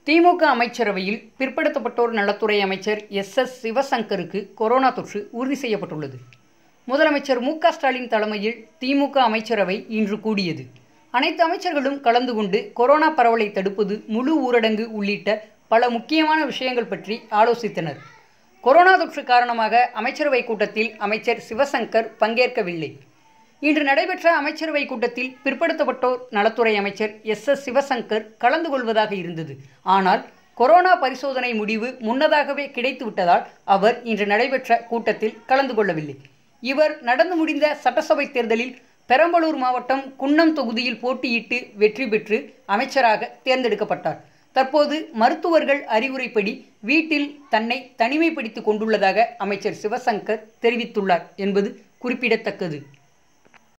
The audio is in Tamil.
திமுக அமைச்சரவையில் பிற்படுத்தப்பட்டோர் நலத்துறை அமைச்சர் எஸ் எஸ் சிவசங்கருக்கு கொரோனா தொற்று உறுதி செய்யப்பட்டுள்ளது முதலமைச்சர் மு க ஸ்டாலின் தலைமையில் திமுக அமைச்சரவை இன்று கூடியது அனைத்து அமைச்சர்களும் கலந்து கொண்டு கொரோனா பரவலை தடுப்பது முழு ஊரடங்கு உள்ளிட்ட பல முக்கியமான விஷயங்கள் பற்றி ஆலோசித்தனர் கொரோனா தொற்று காரணமாக அமைச்சரவை கூட்டத்தில் அமைச்சர் சிவசங்கர் பங்கேற்கவில்லை இன்று நடைபெற்ற அமைச்சரவை கூட்டத்தில் பிற்படுத்தப்பட்டோர் நலத்துறை அமைச்சர் எஸ் எஸ் சிவசங்கர் கலந்து கொள்வதாக இருந்தது ஆனால் கொரோனா பரிசோதனை முடிவு முன்னதாகவே கிடைத்துவிட்டதால் அவர் இன்று நடைபெற்ற கூட்டத்தில் கலந்து கொள்ளவில்லை இவர் நடந்து முடிந்த சட்டசபை தேர்தலில் பெரம்பலூர் மாவட்டம் குன்னம் தொகுதியில் போட்டியிட்டு வெற்றி பெற்று அமைச்சராக தேர்ந்தெடுக்கப்பட்டார் தற்போது மருத்துவர்கள் அறிவுரைப்படி வீட்டில் தன்னை தனிமைப்படுத்திக் கொண்டுள்ளதாக அமைச்சர் சிவசங்கர் தெரிவித்துள்ளார் என்பது குறிப்பிடத்தக்கது